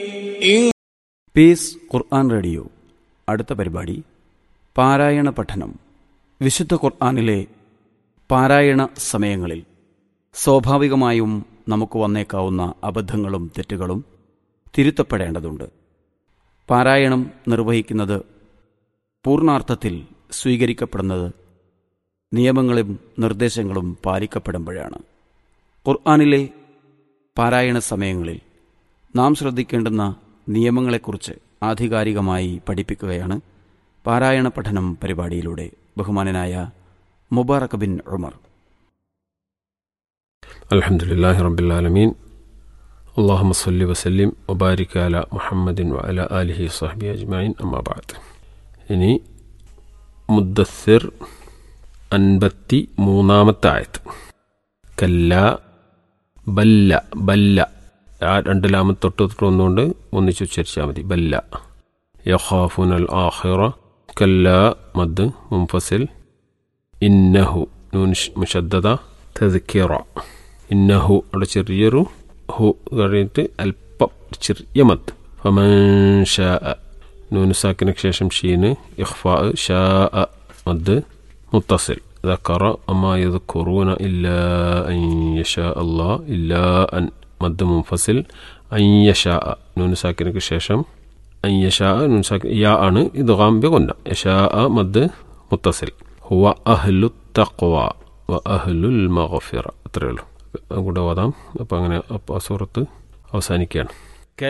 piece ഖുർആൻ radio അടുത്ത പരിപാടി പാരായണ പഠനം വിശുദ്ധ ഖുർആനിലെ പാരായണ സമയങ്ങളിൽ സ്വാഭാവികമായും നമുക്ക് വന്നേക്കാവുന്ന അബദ്ധങ്ങളും തെറ്റുകളും തിരുത്തപ്പെടേണ്ടതുണ്ട് പാരായണം നിർവഹിക്കുന്നത് പൂർണാർത്ഥത്തിൽ സ്വീകരിക്കപ്പെടുന്നത് നിയമങ്ങളും നിർദ്ദേശങ്ങളും പാലിക്കപ്പെടുമ്പോഴാണ് ഖുർആനിലെ പാരായണ സമയങ്ങളിൽ നാം ശ്രദ്ധിക്കേണ്ടുന്ന നിയമങ്ങളെക്കുറിച്ച് ആധികാരികമായി പഠിപ്പിക്കുകയാണ് പാരായണ പഠനം പരിപാടിയിലൂടെ ബഹുമാനനായ മുബാറക് ബിൻ ഉമർ الحمد لله رب العالمين اللهم صل وسلم وبارك على محمد وعلى آله وصحبه أجمعين أما بعد ഇനി മുദ്ദസ്സിർ അൻപത്തി മൂന്നാമത്തെ ആയത്ത് കല്ല ബല്ല ബല്ല ആ രണ്ട് ലാമ തൊട്ട് തൊട്ട് ഒന്നുകൊണ്ട് ഒന്നിച്ച് ഉച്ചരിച്ചാൽ മതി ബല്ല യഖാഫുനൽ ആഖിറ കല്ല മദ് മുംഫസിൽ ഇന്നഹു നൂൻ മുഷദ്ദത തദ്ക്കിറ ഇന്നഹു അവിടെ ചെറിയൊരു ഹു കഴിഞ്ഞിട്ട് അല്പം ചെറിയ മത്ത് ഫമൻ ഷാ നൂന് സാക്കിന് ശേഷം ഷീന് ഇഖ്ഫാ ഷാ മദ് മുത്തസിൽ ذكر أما يذكرون إلا أن يشاء الله إلا أن مد منفصل أن يشاء نون ساكن ശേഷം أن يشاء نون ساكن يا أن إدغام بغنى يشاء مد متصل هو أهل التقوى وأهل المغفرة അത്രയേ ഉള്ളൂ കൂടെ ഓതാം അപ്പം അങ്ങനെ അപ്പോൾ ആ സൂറത്ത് അവസാനിക്കുകയാണ്